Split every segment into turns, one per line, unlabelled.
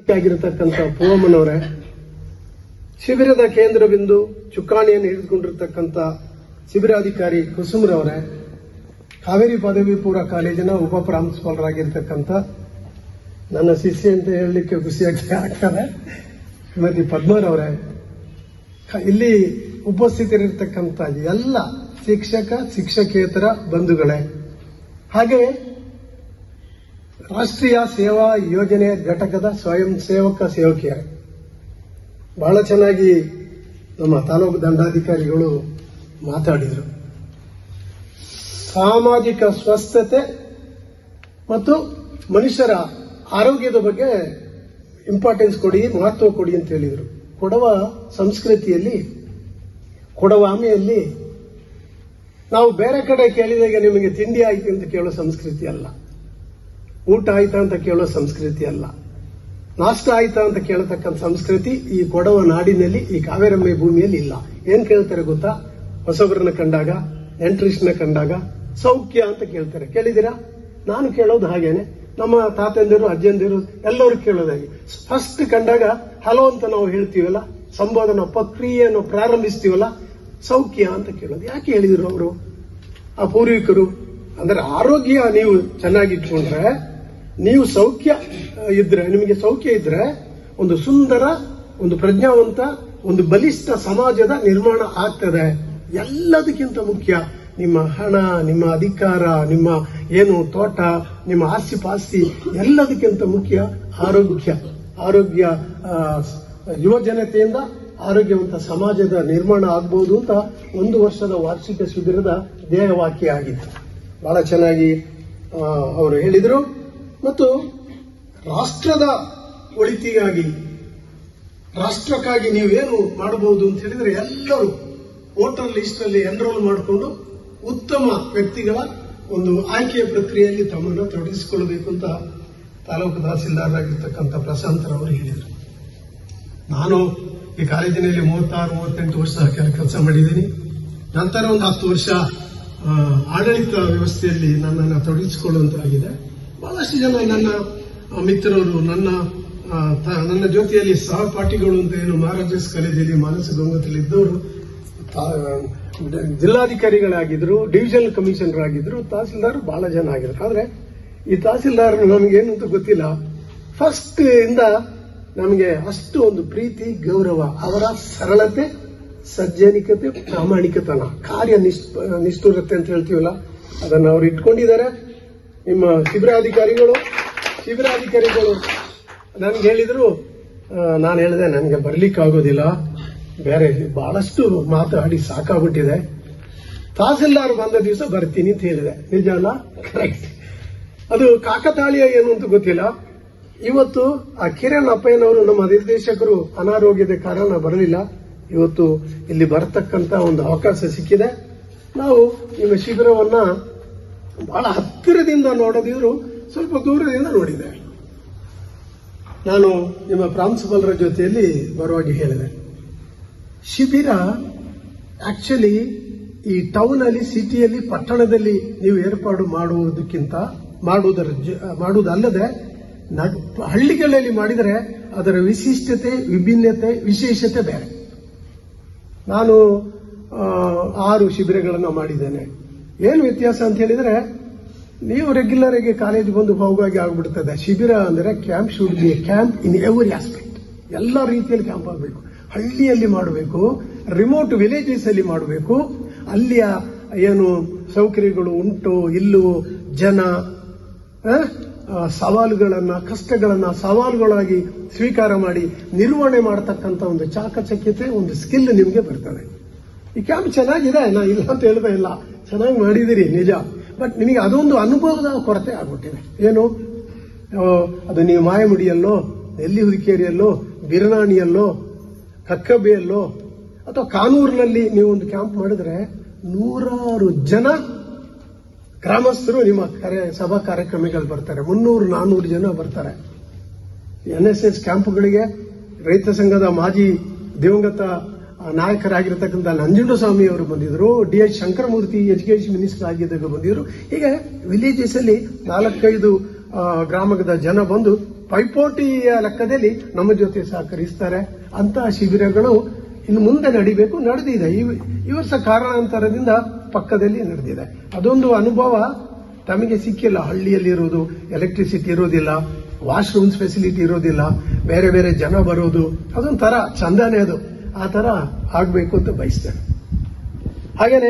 ಆಗಿರತಕ್ಕಂಥ ಪೂವಮ್ಮನವರೇ ಶಿಬಿರದ ಕೇಂದ್ರ ಬಿಂದು ಚುಕ್ಕಾಣಿಯನ್ನು ಹಿಡಿದುಕೊಂಡಿರ್ತಕ್ಕಂಥ ಶಿಬಿರಾಧಿಕಾರಿ ಕುಸುಮ್ರವರೇ ಕಾವೇರಿ ಪದವಿ ಪೂರ್ವ ಕಾಲೇಜಿನ ಉಪ ಪ್ರಾಂಶುಪಾಲರಾಗಿರ್ತಕ್ಕಂಥ ನನ್ನ ಶಿಷ್ಯ ಅಂತ ಹೇಳಲಿಕ್ಕೆ ಖುಷಿಯಾಗಿ ಆಗ್ತದೆ ಶ್ರೀಮತಿ ಪದ್ಮರವರೇ ಇಲ್ಲಿ ಉಪಸ್ಥಿತರಿರ್ತಕ್ಕಂಥ ಎಲ್ಲ ಶಿಕ್ಷಕ ಶಿಕ್ಷಕೇತರ ಬಂಧುಗಳೇ ಹಾಗೆ ರಾಷ್ಟ್ರೀಯ ಸೇವಾ ಯೋಜನೆ ಘಟಕದ ಸ್ವಯಂ ಸೇವಕ ಸೇವಕಿಯರೇ ಬಹಳ ಚೆನ್ನಾಗಿ ನಮ್ಮ ತಾಲೂಕು ದಂಡಾಧಿಕಾರಿಗಳು ಮಾತಾಡಿದರು ಸಾಮಾಜಿಕ ಸ್ವಸ್ಥತೆ ಮತ್ತು ಮನುಷ್ಯರ ಆರೋಗ್ಯದ ಬಗ್ಗೆ ಇಂಪಾರ್ಟೆನ್ಸ್ ಕೊಡಿ ಮಹತ್ವ ಕೊಡಿ ಅಂತ ಹೇಳಿದರು ಕೊಡವ ಸಂಸ್ಕೃತಿಯಲ್ಲಿ ಕೊಡವಾಮೆಯಲ್ಲಿ ನಾವು ಬೇರೆ ಕಡೆ ಕೇಳಿದಾಗ ನಿಮಗೆ ತಿಂಡಿ ಆಯ್ತು ಅಂತ ಕೇಳೋ ಸಂಸ್ಕೃತಿ ಅಲ್ಲ ಊಟ ಆಯ್ತಾ ಅಂತ ಕೇಳೋ ಸಂಸ್ಕೃತಿ ಅಲ್ಲ ನಾಷ್ಟ ಆಯ್ತಾ ಅಂತ ಕೇಳತಕ್ಕಂಥ ಸಂಸ್ಕೃತಿ ಈ ಕೊಡವ ನಾಡಿನಲ್ಲಿ ಈ ಕಾವೇರಮ್ಮೆ ಭೂಮಿಯಲ್ಲಿ ಇಲ್ಲ ಏನ್ ಕೇಳ್ತಾರೆ ಗೊತ್ತಾ ಹೊಸಬರನ್ನ ಕಂಡಾಗ ಎಂಟ್ರಿಸ್ನ ಕಂಡಾಗ ಸೌಖ್ಯ ಅಂತ ಕೇಳ್ತಾರೆ ಕೇಳಿದಿರಾ ನಾನು ಕೇಳೋದು ಹಾಗೇನೆ ನಮ್ಮ ತಾತಂದಿರು ಅಜ್ಜಂದಿರು ಎಲ್ಲರೂ ಕೇಳೋದಾಗಿ ಫಸ್ಟ್ ಕಂಡಾಗ ಹಲೋ ಅಂತ ನಾವು ಹೇಳ್ತೀವಲ್ಲ ಸಂಬೋಧನ ಪ್ರಕ್ರಿಯೆಯನ್ನು ಪ್ರಾರಂಭಿಸ್ತೀವಲ್ಲ ಸೌಖ್ಯ ಅಂತ ಕೇಳೋದು ಯಾಕೆ ಹೇಳಿದ್ರು ಅವರು ಆ ಪೂರ್ವಿಕರು ಅಂದ್ರೆ ಆರೋಗ್ಯ ನೀವು ಚೆನ್ನಾಗಿಟ್ಕೊಂಡ್ರೆ ನೀವು ಸೌಖ್ಯ ಇದ್ರೆ ನಿಮಗೆ ಸೌಖ್ಯ ಇದ್ರೆ ಒಂದು ಸುಂದರ ಒಂದು ಪ್ರಜ್ಞಾವಂತ ಒಂದು ಬಲಿಷ್ಠ ಸಮಾಜದ ನಿರ್ಮಾಣ ಆಗ್ತದೆ ಎಲ್ಲದಕ್ಕಿಂತ ಮುಖ್ಯ ನಿಮ್ಮ ಹಣ ನಿಮ್ಮ ಅಧಿಕಾರ ನಿಮ್ಮ ಏನು ತೋಟ ನಿಮ್ಮ ಆಸ್ತಿ ಪಾಸ್ತಿ ಎಲ್ಲದಕ್ಕಿಂತ ಮುಖ್ಯ ಆರೋಗ್ಯ ಆರೋಗ್ಯ ಆ, ಯುವ ಜನತೆಯಿಂದ ಆರೋಗ್ಯವಂತ ಸಮಾಜದ ನಿರ್ಮಾಣ ಆಗ್ಬಹುದು ಅಂತ ಒಂದು ವರ್ಷದ ವಾರ್ಷಿಕ ಶಿಬಿರದ ಧ್ಯೇಯವಾಕ್ಯ ಆಗಿತ್ತು ಬಹಳ ಚೆನ್ನಾಗಿ ಆ, ಅವರು ಹೇಳಿದರು ಮತ್ತು ರಾಷ್ಟ್ರದ ಒಳಿತಿಗಾಗಿ ರಾಷ್ಟ್ರಕ್ಕಾಗಿ ನೀವೇನು ಮಾಡಬಹುದು ಅಂತ ಹೇಳಿದ್ರೆ ಎಲ್ಲರೂ ವೋಟರ್ ಲಿಸ್ಟ್ ಅಲ್ಲಿ ಎನ್ರೋಲ್ ಮಾಡಿಕೊಂಡು ಉತ್ತಮ ವ್ಯಕ್ತಿಗಳ ಒಂದು ಆಯ್ಕೆಯ ಪ್ರಕ್ರಿಯೆಯಲ್ಲಿ ತಮ್ಮನ್ನು ತೊಡಗಿಸಿಕೊಳ್ಳಬೇಕು ಅಂತ ತಾಲೂಕು ತಹಸೀಲ್ದಾರರಾಗಿರ್ತಕ್ಕಂಥ ಪ್ರಶಾಂತರವರು ಹೇಳಿದರು ನಾನು ಈ ಕಾಲೇಜಿನಲ್ಲಿ ಮೂವತ್ತಾರು ಮೂವತ್ತೆಂಟು ವರ್ಷ ಕೆಲಸ ಮಾಡಿದ್ದೀನಿ ನಂತರ ಒಂದು ಹತ್ತು ವರ್ಷ ಆ, ಆಡಳಿತ ವ್ಯವಸ್ಥೆಯಲ್ಲಿ ನನ್ನನ್ನು ತೊಡಗಿಸಿಕೊಳ್ಳುವಂತಾಗಿದೆ ಬಹಳಷ್ಟು ಜನ ನನ್ನ ಆ, ಮಿತ್ರರು ನನ್ನ ಆ, ತ- ನನ್ನ ಜೊತೆಯಲ್ಲಿ ಸಹಪಾಠಿಗಳು ಅಂತ ಏನು ಮಹಾರಾಜಸ್ ಕಾಲೇಜಲ್ಲಿ ಮಾನಸ ಗಂಗೋತ್ರಲ್ಲಿ ಇದ್ದವರು ತಾ- ಜಿಲ್ಲಾಧಿಕಾರಿಗಳಾಗಿದ್ರು ಡಿವಿಷನಲ್ ಕಮಿಷನರ್ ಆಗಿದ್ರು ತಹಸೀಲ್ದಾರ್ ಬಹಳ ಜನ ಆಗಿದ್ರು ಆದ್ರೆ ಈ ತಹಸೀಲ್ದಾರ್ ನಮಗೇನು ಅಂತ ಗೊತ್ತಿಲ್ಲ ಫಸ್ಟ್ ಇಂದ ನಮಗೆ ಅಷ್ಟು ಒಂದು ಪ್ರೀತಿ ಗೌರವ ಅವರ ಸರಳತೆ ಸಜ್ಜನಿಕತೆ ಪ್ರಾಮಾಣಿಕತನ ಕಾರ್ಯ ನಿಷ್ಠ ನಿಷ್ಠುರತೆ ಅಂತ ಹೇಳ್ತೀವಲ್ಲ ಅದನ್ನು ಅವ್ರು ಇಟ್ಕೊಂಡಿದ್ದಾರೆ ನಿಮ್ಮ ಶಿಬಿರಾಧಿಕಾರಿಗಳು ಶಿಬಿರಾಧಿಕಾರಿಗಳು ನನ್ಗೆ ಹೇಳಿದ್ರು ಆ, ನಾನು ಹೇಳಿದೆ ನನಗೆ ಬರ್ಲಿಕ್ಕೆ ಆಗೋದಿಲ್ಲ ಬೇರೆ ಬಹಳಷ್ಟು ಮಾತಾಡಿ ಸಾಕಾಗ್ಬಿಟ್ಟಿದೆ ತಹಸೀಲ್ದಾರ್ ಬಂದ ದಿವಸ ಬರ್ತೀನಿ ಅಂತ ಹೇಳಿದೆ ನಿಜ ಅಲ್ಲ ಕರೆಕ್ಟ್ ಅದು ಕಾಕತಾಳೀಯ ಏನು ಅಂತ ಗೊತ್ತಿಲ್ಲ ಇವತ್ತು ಆ ಕಿರಣ್ ಅಪ್ಪಯ್ಯನವರು ನಮ್ಮ ನಿರ್ದೇಶಕರು ಅನಾರೋಗ್ಯದ ಕಾರಣ ಬರಲಿಲ್ಲ ಇವತ್ತು ಇಲ್ಲಿ ಬರತಕ್ಕಂತ ಒಂದು ಅವಕಾಶ ಸಿಕ್ಕಿದೆ ನಾವು ನಿಮ್ಮ ಶಿಬಿರವನ್ನ ಬಹಳ ಹತ್ತಿರದಿಂದ ನೋಡದಿದ್ರು ಸ್ವಲ್ಪ ದೂರದಿಂದ ನೋಡಿದೆ ನಾನು ನಿಮ್ಮ ಪ್ರಾಂಶುಪಾಲರ ಜೊತೆಯಲ್ಲಿ ಬರುವಾಗ ಹೇಳಿದೆ ಶಿಬಿರ ಆಕ್ಚುಲಿ ಈ ಟೌನ್ ಅಲ್ಲಿ ಸಿಟಿಯಲ್ಲಿ ಪಟ್ಟಣದಲ್ಲಿ ನೀವು ಏರ್ಪಾಡು ಮಾಡುವುದಕ್ಕಿಂತ ಮಾಡುವುದರ ಜ- ಮಾಡುವುದಲ್ಲದೆ ನಗ್- ಹಳ್ಳಿಗಳಲ್ಲಿ ಮಾಡಿದರೆ ಅದರ ವಿಶಿಷ್ಟತೆ ವಿಭಿನ್ನತೆ ವಿಶೇಷತೆ ಬೇರೆ ನಾನು ಆ, ಆರು ಶಿಬಿರಗಳನ್ನು ಮಾಡಿದ್ದೇನೆ ಏನು ವ್ಯತ್ಯಾಸ ಅಂತ ಹೇಳಿದ್ರೆ ನೀವು ರೆಗ್ಯುಲರ್ ಆಗಿ ಕಾಲೇಜ್ ಬಂದು ಹೋಗುವಾಗೆ ಆಗ್ಬಿಡ್ತದೆ ಶಿಬಿರ ಅಂದರೆ camp should be camp in every aspect ಎಲ್ಲ ರೀತಿಯಲ್ಲಿ ಕ್ಯಾಂಪ್ ಆಗಬೇಕು ಹಳ್ಳಿಯಲ್ಲಿ ಮಾಡಬೇಕು ರಿಮೋಟ್ ವಿಲೇಜಸ್ ಅಲ್ಲಿ ಮಾಡಬೇಕು ಅಲ್ಲಿಯ ಏನು ಸೌಕರ್ಯಗಳು ಉಂಟು ಇಲ್ಲವೋ ಜನ ಆ, ಆ, ಸವಾಲುಗಳನ್ನ ಕಷ್ಟಗಳನ್ನ ಸವಾಲುಗಳಾಗಿ ಸ್ವೀಕಾರ ಮಾಡಿ ನಿರ್ವಹಣೆ ಮಾಡತಕ್ಕಂತ ಒಂದು ಚಾಕಚಕ್ಯತೆ ಒಂದು ಸ್ಕಿಲ್ ನಿಮಗೆ ಬರ್ತದೆ ಈ ಕ್ಯಾಂಪ್ ಚೆನ್ನಾಗಿದೆ ನಾ ಇಲ್ಲ ಅಂತ ಹೇಳ್ತಾ ಇಲ್ಲ ಚೆನ್ನಾಗಿ ಮಾಡಿದಿರಿ ನಿಜ ಬಟ್ ನಿಮಗೆ ಅದೊಂದು ಅನುಭವದ ಕೊರತೆ ಆಗ್ಬಿಟ್ಟಿದೆ ಏನು ಆ, ಅದು ನೀವು ಮಾಯಮುಡಿಯಲ್ಲೋ ನೆಲ್ಲಿ ಹುರಿಕೇರಿಯಲ್ಲೋ ಬಿರನಾಣಿಯಲ್ಲೋ ಕಕ್ಕಬೆಯಲ್ಲೋ ಅಥವಾ ಕಾನೂರಿನಲ್ಲಿ ನೀವು ಒಂದು ಕ್ಯಾಂಪ್ ಮಾಡಿದ್ರೆ ನೂರಾರು ಜನ ಗ್ರಾಮಸ್ಥರು ನಿಮ್ಮ ಕಾರ್ಯ ಸಭಾ ಕಾರ್ಯಕ್ರಮಗಳು ಬರ್ತಾರೆ ಮುನ್ನೂರು ನಾನ್ನೂರು ಜನ ಬರ್ತಾರೆ ಎನ್ ಎಸ್ ಎಸ್ ಕ್ಯಾಂಪ್ಗಳಿಗೆ ರೈತ ಸಂಘದ ಮಾಜಿ ದಿವಂಗತ ಆ, ನಾಯಕರಾಗಿರ್ತಕ್ಕಂಥ ನಂಜುಂಡಸ್ವಾಮಿ ಅವರು ಬಂದಿದ್ರು D H Shankaramurthy education minister ಆಗಿದ್ದಾಗ ಬಂದಿದ್ರು ಹೀಗೆ ವಿಲೇಜಸ್ ಅಲ್ಲಿ ನಾಲ್ಕೈದು ಆ, ಗ್ರಾಮದ ಜನ ಬಂದು ಪೈಪೋಟಿಯ ಲೆಕ್ಕದಲ್ಲಿ ನಮ್ಮ ಜೊತೆ ಸಹಕರಿಸ್ತಾರೆ ಅಂತಹ ಶಿಬಿರಗಳು ಇನ್ನು ಮುಂದೆ ನಡಿಬೇಕು ನಡೆದಿದೆ ಈ ಈ ವರ್ಷ ಕಾರಣಾಂತರದಿಂದ ಪಕ್ಕದಲ್ಲಿ ನಡೆದಿದೆ ಅದೊಂದು ಅನುಭವ ತಮಗೆ ಸಿಕ್ಕಿಲ್ಲ ಹಳ್ಳಿಯಲ್ಲಿ ಇರುವುದು ಎಲೆಕ್ಟ್ರಿಸಿಟಿ ಇರೋದಿಲ್ಲ ವಾಶ್ರೂಮ್ಸ್ ಫೆಸಿಲಿಟಿ ಇರೋದಿಲ್ಲ ಬೇರೆ ಬೇರೆ ಜನ ಬರೋದು ಅದೊಂಥರ ಚಂದನೇ ಅದು ಆ ತರ ಆಗ್ಬೇಕು ಅಂತ ಬಯಸ್ತೇನೆ ಹಾಗೇನೆ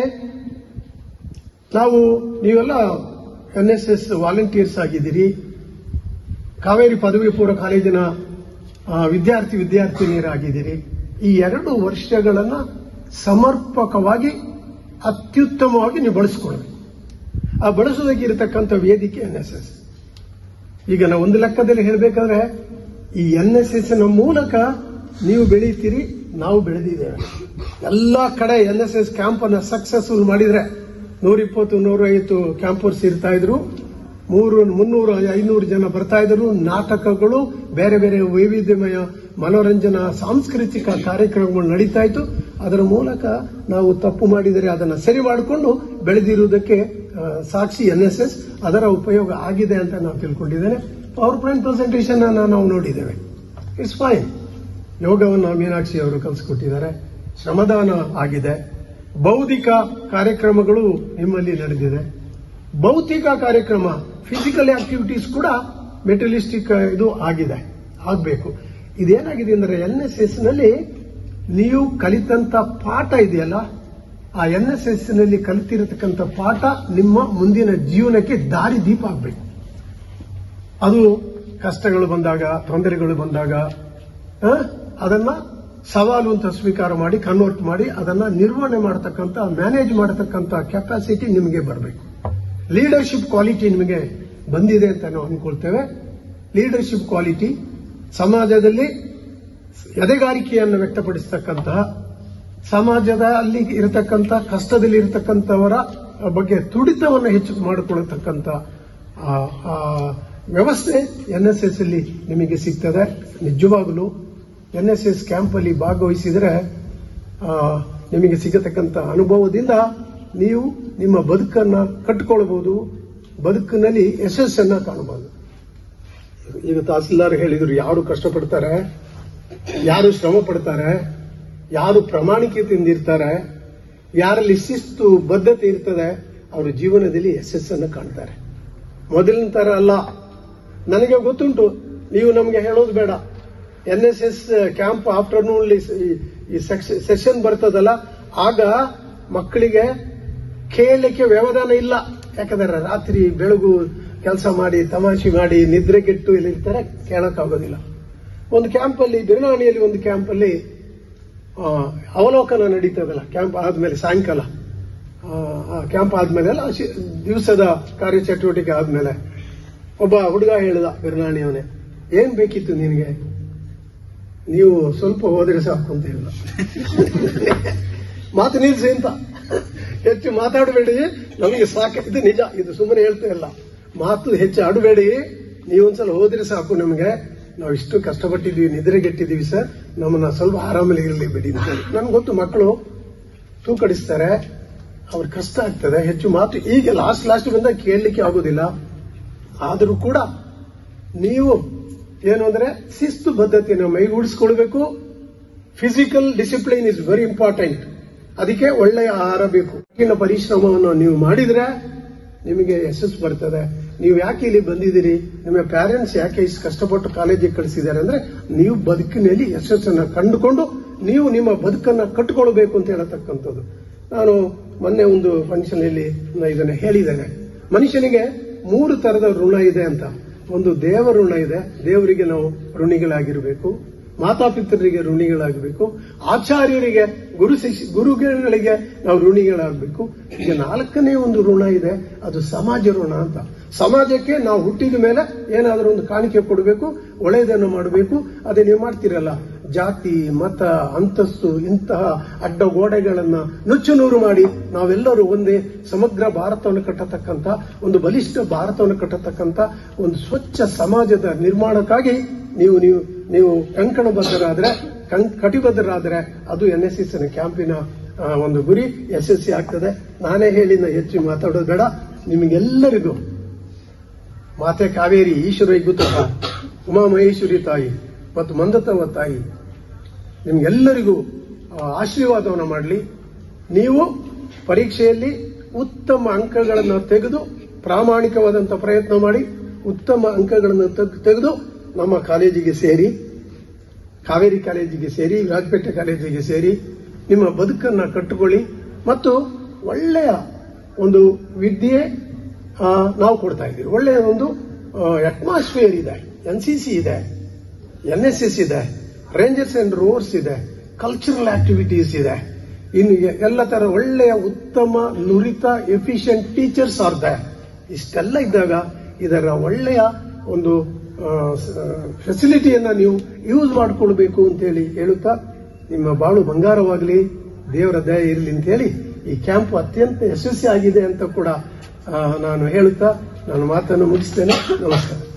ನಾವು ನೀವೆಲ್ಲ ಎನ್ ಎಸ್ ಎಸ್ ವಾಲಂಟಿಯರ್ಸ್ ಆಗಿದ್ದೀರಿ ಕಾವೇರಿ ಪದವಿ ಪೂರ್ವ ಕಾಲೇಜಿನ ಆ, ವಿದ್ಯಾರ್ಥಿ ವಿದ್ಯಾರ್ಥಿನಿಯರಾಗಿದ್ದೀರಿ ಈ ಎರಡು ವರ್ಷಗಳನ್ನ ಸಮರ್ಪಕವಾಗಿ ಅತ್ಯುತ್ತಮವಾಗಿ ನೀವು ಬಳಸ್ಕೊಳ್ಬೇಕು ಆ ಬಳಸೋದಕ್ಕೆ ಇರತಕ್ಕಂಥ ವೇದಿಕೆ ಎನ್ ಎಸ್ ಎಸ್ ಈಗ ನಾವು ಒಂದು ಲೆಕ್ಕದಲ್ಲಿ ಹೇಳಬೇಕಾದ್ರೆ ಈ ಎನ್ ಎಸ್ ಎಸ್ ನ ಮೂಲಕ ನೀವು ಬೆಳೀತೀರಿ ನಾವು ಬೆಳೆದಿದ್ದೇವೆ ಎಲ್ಲ ಕಡೆ ಎನ್ ಎಸ್ ಎಸ್ ಕ್ಯಾಂಪ್ ಅನ್ನ ಸಕ್ಸಸ್ಫುಲ್ ಮಾಡಿದ್ರೆ ನೂರಿಪ್ಪತ್ತು ನೂರೈವತ್ತು ಕ್ಯಾಂಪರ್ಸ್ ಇರ್ತಾ ಇದ್ರು ಮೂರು ಮುನ್ನೂರು ಐನೂರು ಜನ ಬರ್ತಾ ಇದ್ರು ನಾಟಕಗಳು ಬೇರೆ ಬೇರೆ ವೈವಿಧ್ಯಮಯ ಮನೋರಂಜನಾ ಸಾಂಸ್ಕೃತಿಕ ಕಾರ್ಯಕ್ರಮಗಳು ನಡೀತಾ ಇತ್ತು ಅದರ ಮೂಲಕ ನಾವು ತಪ್ಪು ಮಾಡಿದರೆ ಅದನ್ನು ಸರಿ ಮಾಡಿಕೊಂಡು ಬೆಳೆದಿರುವುದಕ್ಕೆ ಆ, ಸಾಕ್ಷಿ ಎನ್ ಎಸ್ ಎಸ್ ಅದರ ಉಪಯೋಗ ಆಗಿದೆ ಅಂತ ನಾವು ತಿಳ್ಕೊಂಡಿದ್ದೇನೆ ಪವರ್ ಪಾಯಿಂಟ್ ಪ್ರೆಸೆಂಟೇಷನ್ ನಾವು ನೋಡಿದ್ದೇವೆ ಇಟ್ಸ್ ಫೈನ್ ಯೋಗವನ್ನು ಮೀನಾಕ್ಷಿ ಅವರು ಕಲಿಸ್ಕೊಟ್ಟಿದ್ದಾರೆ ಶ್ರಮದಾನ ಆಗಿದೆ ಬೌದ್ಧಿಕ ಕಾರ್ಯಕ್ರಮಗಳು ನಿಮ್ಮಲ್ಲಿ ನಡೆದಿದೆ ಭೌತಿಕ ಕಾರ್ಯಕ್ರಮ ಫಿಸಿಕಲ್ ಆಕ್ಟಿವಿಟೀಸ್ ಕೂಡ ಮೆಟಲಿಸ್ಟಿಕ್ ಇದು ಆಗಿದೆ ಆಗಬೇಕು ಇದೇನಾಗಿದೆ ಅಂದ್ರೆ ಎನ್ ಎಸ್ ಎಸ್ ನಲ್ಲಿ ನೀವು ಕಲಿತಂತ ಪಾಠ ಇದೆಯಲ್ಲ ಆ ಎನ್ ಎಸ್ ಎಸ್ ನಲ್ಲಿ ಕಲಿತಿರತಕ್ಕಂಥ ಪಾಠ ನಿಮ್ಮ ಮುಂದಿನ ಜೀವನಕ್ಕೆ ದಾರಿ ದೀಪ ಆಗಬೇಕು ಅದು ಕಷ್ಟಗಳು ಬಂದಾಗ ತೊಂದರೆಗಳು ಬಂದಾಗ ಆ, ಅದನ್ನ ಸವಾಲು ಅಂತ ಸ್ವೀಕಾರ ಮಾಡಿ ಕನ್ವರ್ಟ್ ಮಾಡಿ ಅದನ್ನ ನಿರ್ವಹಣೆ ಮಾಡತಕ್ಕಂತ ಮ್ಯಾನೇಜ್ ಮಾಡತಕ್ಕಂತ ಕೆಪಾಸಿಟಿ ನಿಮಗೆ ಬರಬೇಕು ಲೀಡರ್ಶಿಪ್ ಕ್ವಾಲಿಟಿ ನಿಮಗೆ ಬಂದಿದೆ ಅಂತ ನಾವು ಅನ್ಕೊಳ್ತೇವೆ ಲೀಡರ್ಶಿಪ್ ಕ್ವಾಲಿಟಿ ಸಮಾಜದಲ್ಲಿ ಎದೆಗಾರಿಕೆಯನ್ನು ವ್ಯಕ್ತಪಡಿಸತಕ್ಕಂತಹ ಸಮಾಜದ ಅಲ್ಲಿ ಇರತಕ್ಕಂತ ಕಷ್ಟದಲ್ಲಿ ಇರತಕ್ಕಂಥವರ ಬಗ್ಗೆ ತುಡಿತವನ್ನು ಹೆಚ್ಚು ಮಾಡಿಕೊಳ್ಳತಕ್ಕಂಥ ಆ, ಆ ವ್ಯವಸ್ಥೆ ಎನ್ ಎಸ್ ಎಸ್ ಅಲ್ಲಿ ನಿಮಗೆ ಸಿಗ್ತದೆ ನಿಜವಾಗಲೂ ಎನ್ ಎಸ್ ಎಸ್ ಕ್ಯಾಂಪ್ ಅಲ್ಲಿ ಭಾಗವಹಿಸಿದರೆ ಆ, ನಿಮಗೆ ಸಿಗತಕ್ಕಂಥ ಅನುಭವದಿಂದ ನೀವು ನಿಮ್ಮ ಬದುಕನ್ನ ಕಟ್ಟಿಕೊಳ್ಬಹುದು ಬದುಕಿನಲ್ಲಿ ಯಶಸ್ಸನ್ನ ಕಾಣಬಹುದು ಈಗ ತಹಸೀಲ್ದಾರ್ ಹೇಳಿದ್ರು ಯಾರು ಕಷ್ಟಪಡ್ತಾರೆ ಯಾರು ಶ್ರಮ ಪಡ್ತಾರೆ ಯಾರು ಪ್ರಾಮಾಣಿಕತೆಯಿಂದ ಇರ್ತಾರೆ ಯಾರಲ್ಲಿ ಶಿಸ್ತು ಬದ್ಧತೆ ಇರ್ತದೆ ಅವರು ಜೀವನದಲ್ಲಿ ಯಶಸ್ಸನ್ನು ಕಾಣ್ತಾರೆ ಮೊದಲಿನ ತರ ಅಲ್ಲ ನನಗೆ ಗೊತ್ತುಂಟು ನೀವು ನಮಗೆ ಹೇಳೋದು ಬೇಡ N S S camp afternoon ಈ ಸೆಷನ್ ಬರ್ತದಲ್ಲ ಆಗ ಮಕ್ಕಳಿಗೆ ಕೇಳಲಿಕ್ಕೆ ವ್ಯವಧಾನ ಇಲ್ಲ ಯಾಕಂದ್ರೆ ರಾತ್ರಿ ಬೆಳಗು ಕೆಲಸ ಮಾಡಿ ತಮಾಷೆ ಮಾಡಿ ನಿದ್ರೆಗೆಟ್ಟು ಇಲ್ಲಿ ಇರ್ತಾರೆ ಕೇಳಕ್ಕಾಗೋದಿಲ್ಲ ಒಂದು ಕ್ಯಾಂಪಲ್ಲಿ ಬಿರುನಾಣಿಯಲ್ಲಿ ಒಂದು ಕ್ಯಾಂಪಲ್ಲಿ ಆ, ಅವಲೋಕನ ನಡೀತದಲ್ಲ ಕ್ಯಾಂಪ್ ಆದ್ಮೇಲೆ ಸಾಯಂಕಾಲ ಆ, ಆ ಕ್ಯಾಂಪ್ ಆದ್ಮೇಲೆ ಅಲ್ಲ ಶಿ- ದಿವಸದ ಕಾರ್ಯಚಟುವಟಿಕೆ ಆದ್ಮೇಲೆ ಒಬ್ಬ ಹುಡುಗ ಹೇಳಿದ ಬಿರುನಾಣಿಯವನೇ ಏನ್ ಬೇಕಿತ್ತು ನಿನಗೆ ನೀವು ಸ್ವಲ್ಪ ಹೋದ್ರೆ ಸಾಕು ಅಂತ ಹೇಳಿದ ಮಾತು ನಿಲ್ಸಿ ಅಂತ ಹೆಚ್ಚು ಮಾತಾಡಬೇಡಿ ನಮಗೆ ಸಾಕು ಇದು ನಿಜ ಇದು ಸುಮ್ಮನೆ ಹೇಳ್ತಾ ಇಲ್ಲ ಮಾತು ಹೆಚ್ಚು ಆಡಬೇಡಿ ನೀವೊಂದ್ಸಲ ಹೋದ್ರೆ ಸಾಕು ನಮಗೆ ನಾವು ಇಷ್ಟು ಕಷ್ಟಪಟ್ಟಿದ್ದೀವಿ ನಿದ್ರೆಗೆಟ್ಟಿದ್ದೀವಿ ಸರ್ ನಮ್ಮನ್ನ ಸ್ವಲ್ಪ ಆರಾಮಲ್ಲಿ ಇರಲಿ ಬಿಡಿ ಅಂತ ನನ್ಗೆ ಗೊತ್ತು ಮಕ್ಕಳು ತೂಕಡಿಸ್ತಾರೆ ಅವ್ರ ಕಷ್ಟ ಆಗ್ತದೆ ಹೆಚ್ಚು ಮಾತು ಈಗ ಲಾಸ್ಟ್ ಲಾಸ್ಟ್ ಬಂದಾಗ ಕೇಳಲಿಕ್ಕೆ ಆಗೋದಿಲ್ಲ ಆದರೂ ಕೂಡ ನೀವು ಏನು ಅಂದ್ರೆ ಶಿಸ್ತು ಬದ್ಧತೆಯನ್ನು ಮೈಗೂಡಿಸ್ಕೊಳ್ಬೇಕು physical discipline is very important ಅದಕ್ಕೆ ಒಳ್ಳೆಯ ಆಹಾರ ಬೇಕು ಹೆಚ್ಚಿನ ಪರಿಶ್ರಮವನ್ನು ನೀವು ಮಾಡಿದ್ರೆ ನಿಮಗೆ ಯಶಸ್ಸು ಬರ್ತದೆ ನೀವು ಯಾಕೆ ಇಲ್ಲಿ ಬಂದಿದ್ದೀರಿ ನಿಮ್ಮ ಪ್ಯಾರೆಂಟ್ಸ್ ಯಾಕೆ ಇಷ್ಟು ಕಷ್ಟಪಟ್ಟು ಕಾಲೇಜಿಗೆ ಕಳಿಸಿದ್ದಾರೆ ಅಂದ್ರೆ ನೀವು ಬದುಕಿನಲ್ಲಿ ಯಶಸ್ಸನ್ನ ಕಂಡುಕೊಂಡು ನೀವು ನಿಮ್ಮ ಬದುಕನ್ನ ಕಟ್ಟಿಕೊಳ್ಬೇಕು ಅಂತ ಹೇಳತಕ್ಕಂಥದ್ದು ನಾನು ಮೊನ್ನೆ ಒಂದು ಫಂಕ್ಷನ್ ಅಲ್ಲಿ ನಾನು ಇದನ್ನ ಹೇಳಿದ್ದೇನೆ ಮನುಷ್ಯನಿಗೆ ಮೂರು ತರದ ಋಣ ಇದೆ ಅಂತ ಒಂದು ದೇವ ಋಣ ಇದೆ ದೇವರಿಗೆ ನಾವು ಋಣಿಗಳಾಗಿರಬೇಕು ಮಾತಾಪಿತರಿಗೆ ಋಣಿಗಳಾಗಬೇಕು ಆಚಾರ್ಯರಿಗೆ ಗುರು ಶಿಷ್ಯ ಗುರುಗಳಿಗೆ ನಾವು ಋಣಿಗಳಾಗಬೇಕು ಈಗ ನಾಲ್ಕನೇ ಒಂದು ಋಣ ಇದೆ ಅದು ಸಮಾಜ ಋಣ ಅಂತ ಸಮಾಜಕ್ಕೆ ನಾವು ಹುಟ್ಟಿದ ಮೇಲೆ ಏನಾದರೂ ಒಂದು ಕಾಣಿಕೆ ಕೊಡಬೇಕು ಒಳ್ಳೆಯದನ್ನು ಮಾಡಬೇಕು ಅದೇ ನೀವು ಮಾಡ್ತೀರಲ್ಲ ಜಾತಿ ಮತ ಅಂತಸ್ತು ಇಂತಹ ಅಡ್ಡ ಗೋಡೆಗಳನ್ನ ನುಚ್ಚು ನೂರು ಮಾಡಿ ನಾವೆಲ್ಲರೂ ಒಂದೇ ಸಮಗ್ರ ಭಾರತವನ್ನು ಕಟ್ಟತಕ್ಕಂತ ಒಂದು ಬಲಿಷ್ಠ ಭಾರತವನ್ನು ಕಟ್ಟತಕ್ಕಂತ ಒಂದು ಸ್ವಚ್ಛ ಸಮಾಜದ ನಿರ್ಮಾಣಕ್ಕಾಗಿ ನೀವು ನೀವು ನೀವು ಕಂಕಣಬದ್ಧರಾದ್ರೆ ಕಂ- ಕಟಿಬದ್ಧರಾದ್ರೆ ಅದು ಎನ್ ಎಸ್ ಎಸ್ ಕ್ಯಾಂಪಿನ ಆ, ಒಂದು ಗುರಿ ಯಶಸ್ವಿ ಆಗ್ತದೆ ನಾನೇ ಹೇಳಿದ ಹೆಚ್ಚು ಮಾತಾಡೋದು ಬೇಡ ನಿಮಗೆಲ್ಲರಿಗೂ ಮಾತೆ ಕಾವೇರಿ ಈಶ್ವರ ಗೊತ್ತಲ್ಲ ಉಮಾಮಹೇಶ್ವರಿ ತಾಯಿ ಮತ್ತು ಮಂದತವ ತಾಯಿ ನಿಮ್ಗೆಲ್ಲರಿಗೂ ಆ, ಆಶೀರ್ವಾದವನ್ನು ಮಾಡಲಿ ನೀವು ಪರೀಕ್ಷೆಯಲ್ಲಿ ಉತ್ತಮ ಅಂಕಗಳನ್ನು ತೆಗೆದು ಪ್ರಾಮಾಣಿಕವಾದಂಥ ಪ್ರಯತ್ನ ಮಾಡಿ ಉತ್ತಮ ಅಂಕಗಳನ್ನು ತೆಗ್- ತೆಗೆದು ನಮ್ಮ ಕಾಲೇಜಿಗೆ ಸೇರಿ ಕಾವೇರಿ ಕಾಲೇಜಿಗೆ ಸೇರಿ ರಾಜಪೇಟೆ ಕಾಲೇಜಿಗೆ ಸೇರಿ ನಿಮ್ಮ ಬದುಕನ್ನ ಕಟ್ಟಿಕೊಳ್ಳಿ ಮತ್ತು ಒಳ್ಳೆಯ ಒಂದು ವಿದ್ಯೆ ಆ, ನಾವು ಕೊಡ್ತಾ ಇದ್ದೀವಿ ಒಳ್ಳೆಯ ಒಂದು ಅಟ್ಮಾಸ್ಫಿಯರ್ ಇದೆ ಎನ್ ಸಿ ಸಿ ಇದೆ ಎನ್ ಎಸ್ ಎಸ್ ಇದೆ ರೇಂಜರ್ಸ್ ಅಂಡ್ ರೋರ್ಸ್ ಇದೆ ಕಲ್ಚರಲ್ ಆಕ್ಟಿವಿಟೀಸ್ ಇದೆ ಇನ್ನು ಎ- ಎಲ್ಲ ತರ ಒಳ್ಳೆಯ ಉತ್ತಮ ನುರಿತ ಎಫಿಷಿಯಂಟ್ ಟೀಚರ್ಸ್ ಆರ್ ದ ಇಷ್ಟೆಲ್ಲ ಇದ್ದಾಗ ಇದರ ಒಳ್ಳೆಯ ಒಂದು ಫೆಸಿಲಿಟಿಯನ್ನ ನೀವು ಯೂಸ್ ಮಾಡಿಕೊಳ್ಬೇಕು ಅಂತೇಳಿ ಹೇಳುತ್ತಾ ನಿಮ್ಮ ಬಾಳು ಬಂಗಾರವಾಗಲಿ ದೇವರ ದಯ ಇರಲಿ ಅಂತ ಹೇಳಿ ಈ ಕ್ಯಾಂಪ್ ಅತ್ಯಂತ ಯಶಸ್ವಿ ಆಗಿದೆ ಅಂತ ಕೂಡ ಆ, ನಾನು ಹೇಳುತ್ತಾ ನಾನು ಮಾತನ್ನು ಮುಗಿಸ್ತೇನೆ ನಮಸ್ಕಾರ